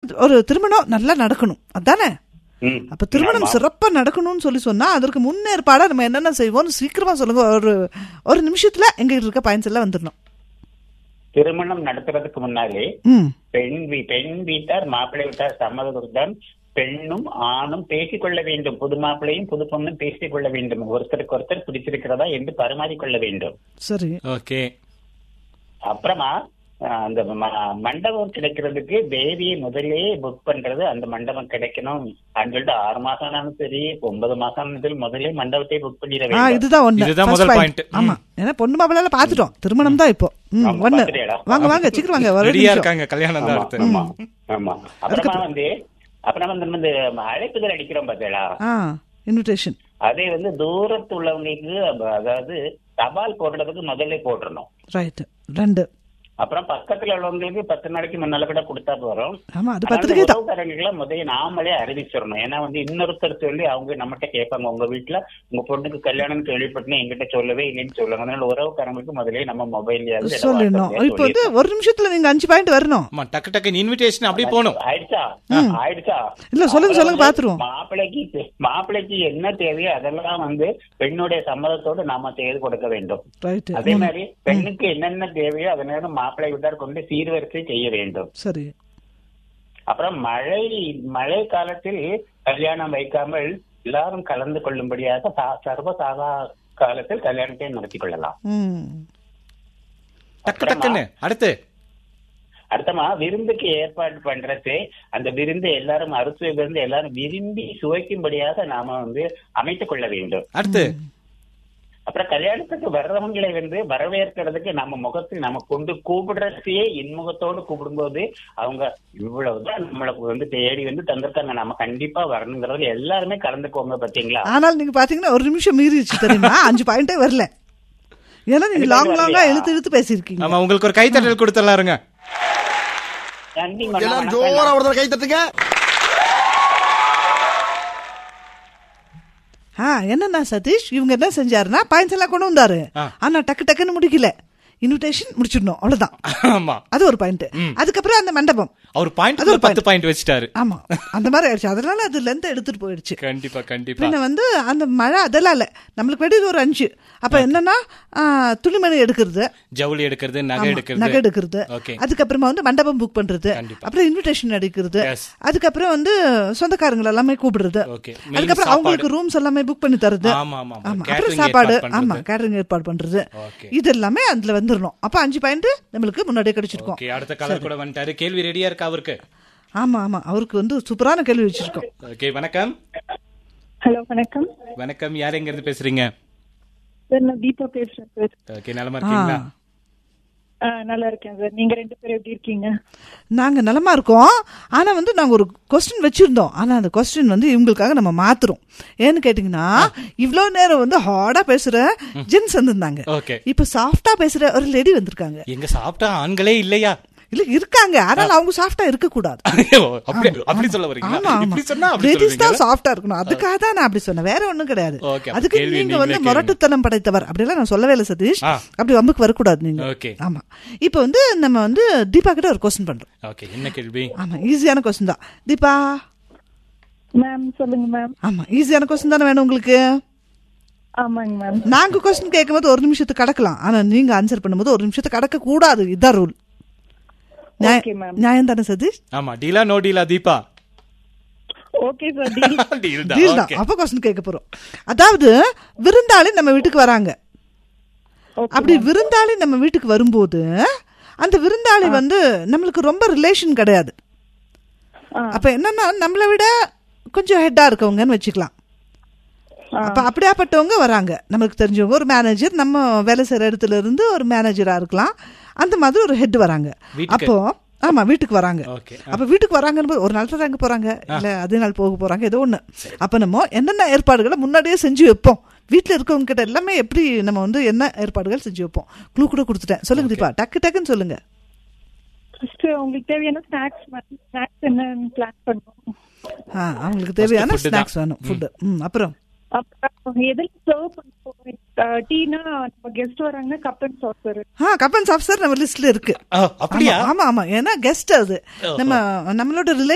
ஒரு திருமணம் நல்லா நடக்கணும் அதானே ம். அப்ப திருமணம் சிறப்பா நடக்கணும்னு சொல்லி சொன்னா அதற்கு முன்னேற்பாடா நம்ம என்னென்ன செய்வோம்னு சீக்கிரமா சொல்லுங்க ஒரு ஒரு நிமிஷத்துல எங்க இருக்க பாயிண்ட்ஸ் எல்லாம் வந்துடணும் திருமணம் நடத்துறதுக்கு முன்னாலே ம் பெண் வீ பெண் வீட்டார் மாப்பிள்ளை வீட்டார் சம்மதத்துடன் பெண்ணும் ஆணும் பேசிக்கொள்ள வேண்டும் புது மாப்பிள்ளையும் புது பொண்ணும் பேசிக்கொள்ள வேண்டும் ஒருத்தருக்கு ஒருத்தர் பிடிச்சிருக்கிறதா என்று பரிமாறிக்கொள்ள வேண்டும் சரி ஓகே அப்புறமா அஹ், அந்த ம- மண்டபம் கிடைக்கிறதுக்கு தேதியை முதலே புக் பண்றது அந்த மண்டபம் கிடைக்கணும் அப்படின்னு சொல்லிட்டு ஆறு மாசம் ஆனாலும் சரி ஒன்பது மாசம் ஆனாலும் முதலே மண்டபத்தை புக் பண்ணிட ஆ வேண்டும் இதுதான் ஒண்ணு இதுதான் first முதல் point. point. ஆமா ஏன்னா பொண்ணு மாப்பிள்ளைல பாத்துட்டோம் திருமணம் தான் இப்போ ம், ஆமா, ஒண்ணு பாத்துட்டியாடா? வாங்க வாங்க சீக்கிரம் வாங்க ஒரு ரெடியா நிமிஷம். இருக்காங்க கல்யாணம் தான் ஆமா, அடுத்து ஆமா ஆமா அப்புறமா வந்து அப்புறமா வந்து நம்ம இந்த அழைப்புதல் அடிக்கிறோம் பார்த்தீங்களா ஆ இன்விடேஷன் அதே வந்து தூரத்து உள்ளவங்களுக்கு அப்ப- அதாவது தபால் போடுறதுக்கு முதல்ல போட்டுறணும் ரைட் ரெண்டு அப்புறம் பக்கத்துல உள்ளவங்களுக்கு பத்து நாளைக்கு முன்னால கூட கொடுத்தா போறோம் ஆமா அது பத்திரிக்கை தான் உறவுக்காரங்களுக்கு முதல்ல நாமளே அறிவிச்சிடணும் ஏன்னா வந்து இன்னொருத்தர் சொல்லி அவங்க நம்மகிட்ட கேட்பாங்க உங்க வீட்டுல உங்க பொண்ணுக்கு கல்யாணம் கேள்விப்பட்டு எங்கிட்ட சொல்லவே இல்லைன்னு சொல்லுவாங்க அதனால உறவுக்காரங்களுக்கு முதல்ல நம்ம மொபைல்ல சொல்லணும் இப்போ வந்து ஒரு நிமிஷத்துல நீங்க அஞ்சு பாயிண்ட் வரணும் ஆமா டக்கு டக்குன்னு இன்விடேஷன் அப்படியே போகணும் ஆயிடுச்சா ஆயிடுச்சா இல்ல, சொல்லுங்க, அப்புறம் சொல்லுங்க, வந்து பாத்துருவோம். மாப்பிள்ளைக்கு மாப்பிள்ளைக்கு என்ன தேவையோ அதெல்லாம் வந்து பெண்ணுடைய சம்மதத்தோடு நாம செய்து கொடுக்க வேண்டும் ரைட் அதே மாதிரி பெண்ணுக்கு என்னென்ன தேவையோ அதனால மாப்பிள்ளை வீட்டார் கொண்டு சீர்வரிசை செய்ய வேண்டும் சரி அப்புறம் மழை மழை காலத்தில் கல்யாணம் வைக்காமல் எல்லாரும் கலந்து கொள்ளும்படியாக சா- சர்வசாதா காலத்தில் கல்யாணத்தை நடத்தி கொள்ளலாம் ம் டக்கு டக்குன்னு அடுத்து அடுத்தமா விருந்துக்கு ஏற்பாடு பண்றது அந்த விருந்து எல்லாரும் அறுசுவை விருந்து எல்லாரும் விரும்பி சுவைக்கும்படியாக நாம வந்து அமைத்துக் கொள்ள வேண்டும் அடுத்து அப்புறம் கல்யாணத்துக்கு வர்றவங்களை வந்து வரவேற்கிறதுக்கு நம்ம முகத்தில் நம்ம கொண்டு கூப்பிடுறதையே இன்முகத்தோடு கூப்பிடும்போது அவங்க இவ்வளவுதான் நம்மளுக்கு வந்து தேடி வந்து தந்திருக்காங்க நம்ம கண்டிப்பா வரணுங்கிறதுல எல்லாருமே கலந்துக்கோங்க பாத்தீங்களா ஆனால் நீங்க பாத்தீங்கன்னா ஒரு நிமிஷம் மீறிடுச்சு தெரியுமா அஞ்சு பாயிண்டே வரல ஏன்னா நீங்க அஞ்சு லாங் point லாங்கா வரலையா? இழுத்து இழுத்து பேசியிருக்கீங்க ஆமா உங்களுக்கு ஒரு கைத்தட்டல் கொடுத்துடலாம் இருங்க நன்றி மன்னா, எல்லாம் வணக்கம். ஜோரா ஒரு தடவை கை தட்டுங்க ஆ என்னன்னா சதீஷ் இவங்க என்ன செஞ்சாருன்னா பாயிண்ட்ஸ் எல்லாம் கொண்டு வந்தாரு ஆ. ஆனா டக்கு டக்குன்னு முடிக்கல இன்விடேஷன் முடிச்சிடணும் அவ்வளவுதான் ஆமா அது ஒரு பாயிண்ட் அதுக்கப்புறம் அந்த மண்டபம் அவர் பாயிண்ட் அது ஒரு பத்து பாயிண்ட் வச்சுட்டாரு ஆமா அந்த மாதிரி ஆயிடுச்சு அதனால அது லென்த் எடுத்துட்டு போயிடுச்சு கண்டிப்பா கண்டிப்பா பின்ன வந்து அந்த மழை அதெல்லாம் இல்ல நம்மளுக்கு வேண்டியது ஒரு அஞ்சு அப்ப என்னன்னா ஆ, துணிமணி எடுக்கிறது ஜவுளி எடுக்கிறது நகை ஆமா, எடுக்கிறது நகை எடுக்கிறது ஓகே அதுக்கப்புறமா வந்து மண்டபம் புக் பண்றது கண்டிப்பா. அப்புறம் இன்விடேஷன் அடிக்கிறது Yes. அதுக்கப்புறம் வந்து சொந்தக்காரங்க எல்லாமே கூப்பிடுறது Okay. Meal, அதுக்கப்புறம் அவங்களுக்கு ரூம்ஸ் எல்லாமே புக் பண்ணி தருது ஆமா ஆமா ஆமா கேட்டரிங் அப்புறம் சாப்பாடு ஏற்பாடு ஆமா பண்றது கேட்டரிங் ஏற்பாடு பண்றது ஓகே இது எல்லாமே அதுல வந்துடணும் அப்ப அஞ்சு பாயிண்ட் நம்மளுக்கு முன்னாடியே கிடைச்சிருக்கும் ஓகே அடுத்த கலர் கூட வந்துட்டாரு கேள்வி ரெடியா இருக்கா அவருக்கு ஆமா ஆமா அவருக்கு வந்து சூப்பரான கேள்வி வச்சிருக்கோம் ஓகே வணக்கம் ஹலோ வணக்கம் வணக்கம் யார் எங்க இருந்து பேசுறீங்க சார் நான் தீபா பேசுறேன் சார் ஓகே நலமா ஆ, இருக்கீங்களா ஆ, நல்லா இருக்கேன் சார் நீங்க ரெண்டு பேரும் எப்படி இருக்கீங்க நாங்க நலமா இருக்கோம் ஆனா வந்து நாங்க ஒரு கொஸ்டின் வச்சிருந்தோம் ஆனா அந்த கொஸ்டின் வந்து இவங்களுக்காக நம்ம மாத்துறோம் ஏன்னு கேட்டீங்கன்னா இவ்வளவு நேரம் வந்து ஹார்டா பேசுற ஜென்ஸ் வந்திருந்தாங்க ஓகே இப்ப சாஃப்டா பேசுற ஒரு லேடி வந்திருக்காங்க எங்க சாப்பிட்டா ஆண்களே இல்லையா இல்ல இருக்காங்க ஆனால் அவங்க சாஃப்டா இருக்க கூடாது ஐயோ, அப்படி அப்படி சொல்ல ஆமா வரீங்களா ஆமா இப்படி சொன்னா அப்படி லேடிஸ் சொல்லுவீங்களா? தான் சாஃப்டா இருக்கணும் அதுக்காக தான் நான் அப்படி சொன்னேன் வேற ஒண்ணும் கிடையாது Okay, அப்ப அதுக்கு கேள்வி நீங்க நீங்களே வந்து கேளுங்க. முரட்டுத்தனம் படைத்தவர் அப்படிலாம் நான் சொல்லவே இல்லை சதீஷ் ஆ. அப்படி வம்புக்கு வரக்கூடாது நீங்க Okay. ஆமா இப்போ வந்து நம்ம வந்து தீபா கிட்ட ஒரு கொஸ்டின் பண்றோம் ஓகே என்ன கேள்வி ஆமா ஈஸியான கொஸ்டின் தான் தீபா மேம் சொல்லுங்க மேம் ஆமா ஈஸியான கொஸ்டின் தானே வேணும் உங்களுக்கு ஆமாங்க மேம் நாங்க கொஸ்டின் கேட்கும்போது ஒரு நிமிஷத்துக்கு கடக்கலாம் ஆனா நீங்க ஆன்சர் பண்ணும்போது ஒரு நிமிஷத்துக்கு கடக்க கூடாது இதான் ரூல் Okay, ma'am. நியாயம் தானே சதீஷ் ஆமா டீலா நோ டீலா Deepa okay sir deal deal deal தான் தான் ஓகே அப்ப கொஸ்டின் கேட்க போறோம் அதாவது விருந்தாளி நம்ம வீட்டுக்கு வராங்க அப்படி விருந்தாளி நம்ம வீட்டுக்கு வரும்போது அந்த விருந்தாளி வந்து நம்மளுக்கு ரொம்ப ரிலேஷன் கிடையாது அப்ப என்னன்னா நம்மளை விட கொஞ்சம் ஹெட்டா இருக்கவங்கன்னு வச்சுக்கலாம் அப்ப அப்படியாப்பட்டவங்க வராங்க நமக்கு தெரிஞ்சவங்க ஒரு மேனேஜர் நம்ம வேலை செய்யற இடத்துல இருந்து ஒரு மேனேஜரா இருக்கலாம் அந்த மாதிரி ஒரு ஹெட் வராங்க வீட்டுக்கு. அப்போ ஆமா வீட்டுக்கு வராங்க ஓகே அப்ப வீட்டுக்கு வராங்கன்னு போது ஒரு நாள் தான் அங்க போறாங்க இல்ல அதே நாள் போக போறாங்க ஏதோ ஒண்ணு அப்ப நம்ம என்னென்ன ஏற்பாடுகளை முன்னாடியே செஞ்சு வைப்போம் வீட்ல இருக்கவங்க கிட்ட எல்லாமே எப்படி நம்ம வந்து என்ன ஏற்பாடுகள் செஞ்சு வைப்போம் க்ளூ கூட கொடுத்துட்டேன் சொல்லுங்க தீபா டக்கு டக்குன்னு சொல்லுங்க ஃபர்ஸ்ட் உங்களுக்கு தேவையான ஸ்நாக்ஸ் ஸ்நாக்ஸ் என்னன்னு பிளான் பண்ணுவோம் ஆ, அவங்களுக்கு தேவையான food தான். ஸ்நாக்ஸ் வேணும் ஃபுட் ம் அப்புறம் அப்புறம் எதில் சர்வ் பண்ணுவோம் டீனா நம்ம கெஸ்ட் வராங்கன்னா கப் அண்ட் சாசர் ஆ கப்பன்ஸ் ஆஃபீஸர் நம்ம லிஸ்ட்ல இருக்கு ஆ, அப்படியா ஆமா, ஆமா ஆமா ஏன்னா கெஸ்ட் அது நம்ம நம்மளோட ரிலே